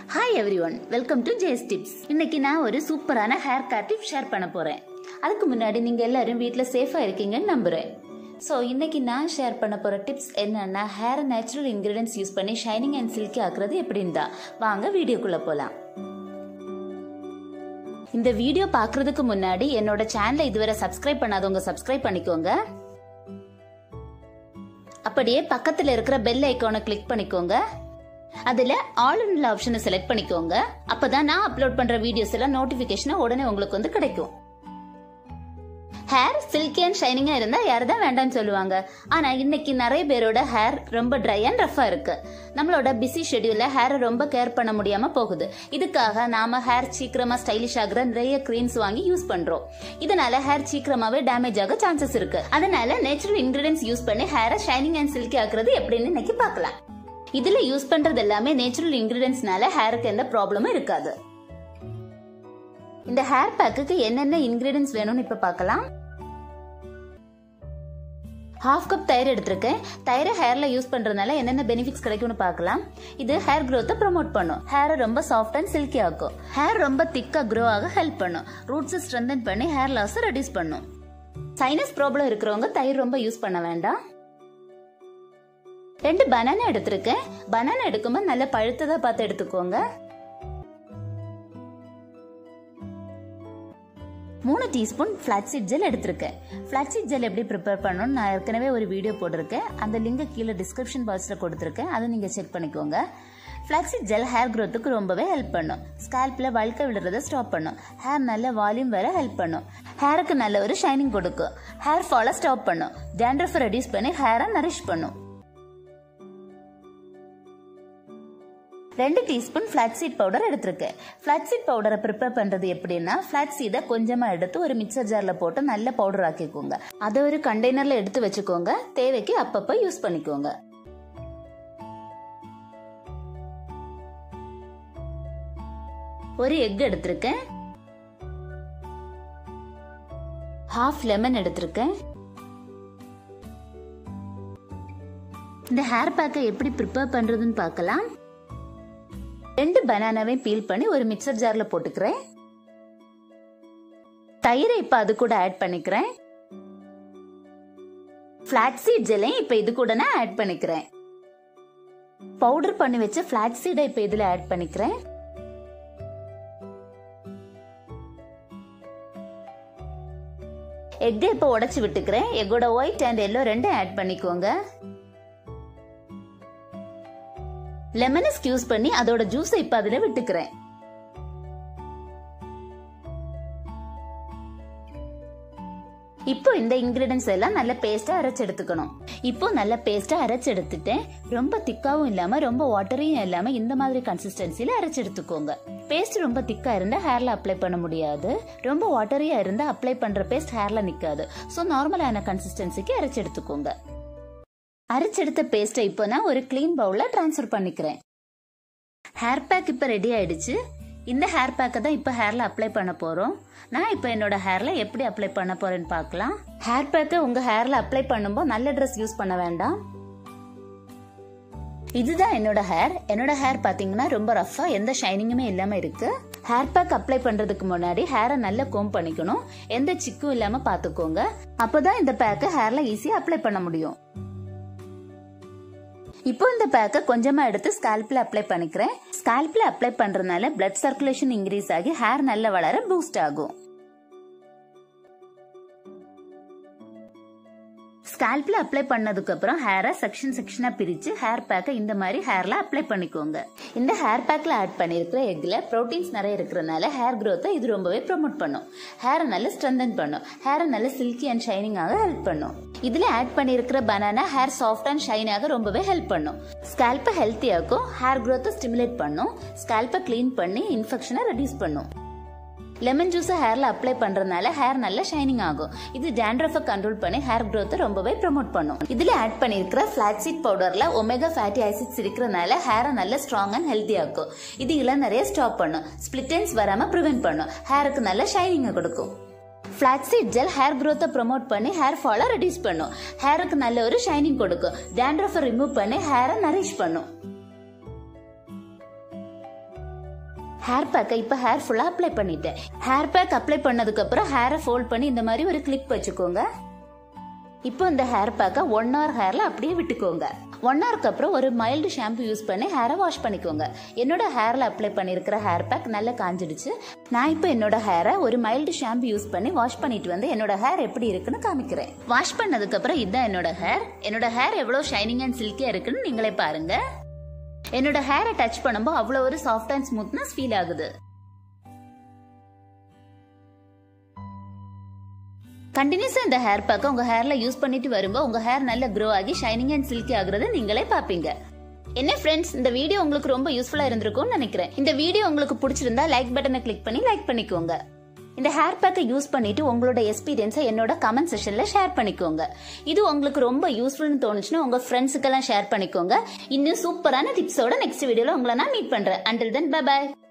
hi everyone welcome to ஜேஸ் tips இன்னைக்கு நான் ஒரு சூப்பரான ஹேர் கேர் டிப் ஷேர் பண்ண போறேன் அதுக்கு முன்னாடி நீங்க எல்லாரும் வீட்டில் சேஃபா இருக்கீங்கன்னு நம்புறேன் ஸோ இன்னைக்கு நான் ஷேர் பண்ண போற டிப்ஸ் என்னன்னா ஹேர் நேச்சுரல் இன்கிரீடியன்ஸ் யூஸ் பண்ணி ஷைனிங் அண்ட் சில்கி ஆக்குறது எப்படின்னு தான் வாங்க வீடியோக்குள்ள போலாம் இந்த வீடியோ பார்க்கறதுக்கு முன்னாடி என்னோட சேனலை இதுவரை சப்ஸ்கிரைப் பண்ணாதவங்க சப்ஸ்கிரைப் பண்ணிக்கோங்க அப்படியே பக்கத்துல இருக்கிற பெல் ஐக்கானை கிளிக் பண்ணிக்கோங்க அதுல ஆல் இன் ஆப்ஷனை செலக்ட் பண்ணிக்கோங்க அப்பதான் நான் அப்லோட் பண்ற வீடியோஸ் எல்லாம் நோட்டிபிகேஷன் உடனே உங்களுக்கு வந்து கிடைக்கும் ஹேர் சில்கி அண்ட் ஷைனிங்கா இருந்தா யாருதான் வேண்டாம்னு சொல்லுவாங்க ஆனா இன்னைக்கு நிறைய பேரோட ஹேர் ரொம்ப ட்ரை அண்ட் ரஃபா இருக்கு நம்மளோட பிஸி ஷெட்யூல்ல ஹேரை ரொம்ப கேர் பண்ண முடியாம போகுது இதுக்காக நாம ஹேர் சீக்கிரமா ஸ்டைலிஷ் ஆகுற நிறைய கிரீம்ஸ் வாங்கி யூஸ் பண்றோம் இதனால ஹேர் சீக்கிரமாவே டேமேஜ் ஆக சான்சஸ் இருக்கு அதனால நேச்சுரல் இன்கிரீடியன்ஸ் யூஸ் பண்ணி ஹேரை ஷைனிங் அண்ட் சில்கி ஆக்குறது எப்படின்னு இன்னைக்கு பார்க்கலாம் இதுல யூஸ் பண்றது எல்லாமே நேச்சுரல் இன்கிரீடியன்ஸ்னால ஹேருக்கு எந்த ப்ராப்ளமும் இருக்காது இந்த ஹேர் பேக்குக்கு என்னென்ன இன்கிரீடியன்ஸ் வேணும்னு இப்ப பார்க்கலாம் ஹாஃப் கப் தயிர் எடுத்திருக்கேன் தயிரை ஹேர்ல யூஸ் பண்றதுனால என்னென்ன பெனிஃபிட்ஸ் கிடைக்கும்னு பார்க்கலாம் இது ஹேர் growth ப்ரொமோட் பண்ணும் ஹேரை ரொம்ப சாஃப்ட் அண்ட் சில்கி ஆக்கும் ஹேர் ரொம்ப திக்கா க்ரோ ஆக ஹெல்ப் பண்ணும் ரூட்ஸ் ஸ்ட்ரென்தன் பண்ணி ஹேர் லாஸ் ரெடியூஸ் பண்ணும் சைனஸ் ப்ராப்ளம் இருக்கிறவங்க தயிர் ரொம்ப யூஸ் பண்ண வேண்டாம் ரெண்டு பனானா எடுத்திருக்கேன் பனானா எடுக்கும்போது நல்ல பழுத்ததா பார்த்து எடுத்துக்கோங்க மூணு டீஸ்பூன் ஃபிளாக்ஸீட் ஜெல் எடுத்திருக்கேன் ஃபிளாக்ஸீட் ஜெல் எப்படி ப்ரிப்பேர் பண்ணணும்னு நான் ஏற்கனவே ஒரு வீடியோ போட்டிருக்கேன் அந்த லிங்கை கீழே டிஸ்கிரிப்ஷன் பாக்ஸில் கொடுத்துருக்கேன் அதை நீங்கள் செக் பண்ணிக்கோங்க ஃபிளாக்ஸீட் ஜெல் ஹேர் க்ரோத்துக்கு ரொம்பவே ஹெல்ப் பண்ணும் ஸ்கேல்பில் வழுக்க விடுறத ஸ்டாப் பண்ணும் ஹேர் நல்ல வால்யூம் வர ஹெல்ப் பண்ணும் ஹேருக்கு நல்ல ஒரு ஷைனிங் கொடுக்கும் ஹேர் ஃபாலை ஸ்டாப் பண்ணும் டேண்ட்ரஃபை ரெடியூஸ் பண்ணி ஹேரை நரிஷ் பண்ணும் ரெண்டு டீஸ்பூன் ஃபிளாக்ஸீட் பவுடர் எடுத்திருக்கேன் ஃபிளாக்ஸீட் பவுடரை ப்ரிப்பேர் பண்றது எப்படின்னா ஃபிளாக்ஸீடை கொஞ்சமா எடுத்து ஒரு மிக்சர் ஜார்ல போட்டு நல்ல பவுடர் ஆக்கிக்கோங்க அதை ஒரு கண்டெய்னர்ல எடுத்து வச்சுக்கோங்க தேவைக்கு அப்பப்போ யூஸ் பண்ணிக்கோங்க ஒரு எக் எடுத்திருக்கேன் ஹாஃப் லெமன் எடுத்திருக்கேன் இந்த ஹேர் பேக்கை எப்படி ப்ரிப்பேர் பண்றதுன்னு பார்க்கலாம் ரெண்டு பனானாவை பீல் பண்ணி ஒரு மிக்சர் ஜார்ல போட்டுக்கிறேன் தயிரை இப்ப அது கூட ஆட் பண்ணிக்கிறேன் ஃபிளாக்ஸீட் ஜெல்லையும் இப்ப இது கூட நான் ஆட் பண்ணிக்கிறேன் பவுடர் பண்ணி வச்ச ஃபிளாக்ஸீடை இப்ப இதுல ஆட் பண்ணிக்கிறேன் எக்கை இப்ப உடைச்சு விட்டுக்கிறேன் எக்கோட ஒயிட் அண்ட் எல்லோ ரெண்டும் ஆட் பண்ணிக்கோங்க லெமனை ஸ்கியூஸ் பண்ணி அதோட ஜூஸை இப்ப அதுல விட்டுக்கிறேன் இப்போ இந்த இன்கிரீடியன்ஸ் எல்லாம் நல்ல பேஸ்டா அரைச்சு எடுத்துக்கணும் இப்போ நல்ல பேஸ்டா அரைச்சு எடுத்துட்டேன் ரொம்ப திக்காவும் இல்லாம ரொம்ப வாட்டரியும் இல்லாம இந்த மாதிரி கன்சிஸ்டன்சில அரைச்சு எடுத்துக்கோங்க பேஸ்ட் ரொம்ப திக்கா இருந்தா ஹேர்ல அப்ளை பண்ண முடியாது ரொம்ப வாட்டரியா இருந்தா அப்ளை பண்ற பேஸ்ட் ஹேர்ல நிக்காது ஸோ நார்மலான கன்சிஸ்டன்சிக்கு அரைச்சு எடுத்துக்கோங்க அரைச்செடுத்த பேஸ்ட்டை இப்போ நான் ஒரு க்ளீன் பவுல்ல ட்ரான்ஸ்ஃபர் பண்ணிக்கிறேன் ஹேர் பேக் இப்போ ரெடி ஆயிடுச்சு இந்த ஹேர் பேக்கை தான் இப்போ ஹேர்ல அப்ளை பண்ண போறோம் நான் இப்போ என்னோட ஹேர்ல எப்படி அப்ளை பண்ண போறேன்னு பார்க்கலாம் ஹேர் பேக்கை உங்க ஹேர்ல அப்ளை பண்ணும்போது நல்ல ட்ரெஸ் யூஸ் பண்ண வேண்டாம் இதுதான் என்னோட ஹேர் என்னோட ஹேர் பாத்தீங்கன்னா ரொம்ப ரஃபா எந்த ஷைனிங்குமே இல்லாம இருக்கு ஹேர் பேக் அப்ளை பண்றதுக்கு முன்னாடி ஹேரை நல்லா கோம் பண்ணிக்கணும் எந்த சிக்கும் இல்லாம பாத்துக்கோங்க அப்பதான் இந்த பேக்கை ஹேர்ல ஈஸியா அப்ளை பண்ண முடியும் இப்போ இந்த பேக்கை கொஞ்சமா எடுத்து ஸ்கால்ப்ல அப்ளை பண்ணிக்கிறேன் ஸ்கால்ப்ல அப்ளை பண்றதுனால பிளட் சர்க்குலேஷன் இன்க்ரீஸ் ஆகி ஹேர் நல்ல வளர பூஸ்ட் ஆகும் ஸ்கால்ப்ல அப்ளை பண்ணதுக்கு அப்புறம் ஹேரை செக்ஷன் செக்ஷனா பிரிச்சு ஹேர் பேக்கை இந்த மாதிரி ஹேர்ல அப்ளை பண்ணிக்கோங்க இந்த ஹேர் பேக்ல ஆட் பண்ணிருக்கிற எக்ல ப்ரோட்டீன்ஸ் நிறைய இருக்கிறதுனால ஹேர் growth இது ரொம்பவே ப்ரொமோட் பண்ணும் ஹேரை நல்ல ஸ்ட்ரென்தன் பண்ணும் ஹேரை நல்ல சில்கி அண்ட் ஷைனிங்காக ஹெல்ப் பண்ணும் இதுல ஆட் பண்ணிருக்கிற banana hair soft and shine ஆக ரொம்பவே ஹெல்ப் பண்ணும் ஸ்கால்பை ஹெல்த்தியாக்கும் ஹேர் growth ஸ்டிமுலேட் பண்ணும் ஸ்கால்பை க்ளீன் பண்ணி இன்ஃபெக்ஷனை ரெடியூஸ் பண்ணும் லெமன் ஜூஸை ஹேர்ல அப்ளை பண்றதுனால ஹேர் நல்ல ஷைனிங் ஆகும் இது டேண்ட்ரஃபை கண்ட்ரோல் பண்ணி ஹேர் growth ரொம்பவே ப்ரொமோட் பண்ணும் இதுல ஆட் பண்ணிருக்கிற ஃபிளாக்ஸீட் பவுடர்ல ஒமேகா ஃபேட்டி ஆசிட்ஸ் இருக்கிறதுனால ஹேரை நல்ல ஸ்ட்ராங் அண்ட் ஹெல்த்தி ஆக்கும் இது இள நிறைய ஸ்டாப் பண்ணும் ஸ்பிளிட்டன்ஸ் வராம ப்ரிவென்ட் பண்ணும் ஹேருக்கு நல்ல ஷைனிங் கொடுக்கும் flaxseed gel hair growth promote பண்ணி ஹேர் ஃபாலை ரெடியூஸ் பண்ணும் ஹேருக்கு நல்ல ஒரு ஷைனிங் கொடுக்கும் டேண்ட்ரஃபை ரிமூவ் பண்ணி ஹேரை நரிஷ் பண்ணும் ஹேர் பேக்கை இப்போ ஹேர் ஃபுல்லாக அப்ளை பண்ணிட்டேன் ஹேர் பேக் அப்ளை பண்ணதுக்கப்புறம் ஹேரை ஃபோல்ட் பண்ணி இந்த மாதிரி ஒரு கிளிப் வச்சுக்கோங்க இப்போ இந்த ஹேர் பேக்கை ஒன் ஹவர் ஹேரில் அப்படியே விட்டுக்கோங்க ஒன் ஹவருக்கு அப்புறம் ஒரு மைல்டு ஷாம்பு யூஸ் பண்ணி ஹேரை வாஷ் பண்ணிக்கோங்க என்னோட ஹேரில் அப்ளை பண்ணியிருக்கிற ஹேர் பேக் நல்லா காஞ்சிடுச்சு நான் இப்போ என்னோட ஹேரை ஒரு மைல்டு ஷாம்பு யூஸ் பண்ணி வாஷ் பண்ணிட்டு வந்து என்னோட ஹேர் எப்படி இருக்குன்னு காமிக்கிறேன் வாஷ் பண்ணதுக்கப்புறம் இதுதான் என்னோட ஹேர் என்னோட ஹேர் எவ்வளோ ஷைனிங் அண்ட் சில்கியாக இருக்குன்னு நீங்களே பாருங்க என்னோட ஹேரை டச் பண்ணும்போது அவ்வளோ ஒரு சாஃப்ட் அண்ட் ஸ்மூத்னஸ் ஃபீல் ஆகுது கண்டினியூஸா இந்த ஹேர் பேக்கை உங்க ஹேர்ல யூஸ் பண்ணிட்டு வரும்போது உங்க ஹேர் நல்ல க்ரோ ஆகி ஷைனிங் அண்ட் சில்கி ஆகுறத நீங்களே பாப்பீங்க என்ன ஃப்ரெண்ட்ஸ் இந்த வீடியோ உங்களுக்கு ரொம்ப யூஸ்ஃபுல்லா இருந்திருக்கும்னு நினைக்கிறேன் இந்த வீடியோ உங்களுக்கு பிடிச்சிருந்தா லைக் பட்டனை கிளிக் பண்ணி லைக் பண்ணிக்கோங்க இந்த ஹேர் பேக்கை யூஸ் பண்ணிட்டு உங்களோட எக்ஸ்பீரியன்ஸை என்னோட கமெண்ட் செஷன்ல ஷேர் பண்ணிக்கோங்க இது உங்களுக்கு ரொம்ப யூஸ்ஃபுல்னு தோணுச்சுன்னா உங்க ஃப்ரெண்ட்ஸுக்கெல்லாம் ஷேர் பண்ணிக்கோங்க இன்னும் சூப்பரான டிப்ஸோட நெக்ஸ்ட் வீடியோல உங்களை நான் மீட் பண்றேன் அண்டில் தென் பை பாய்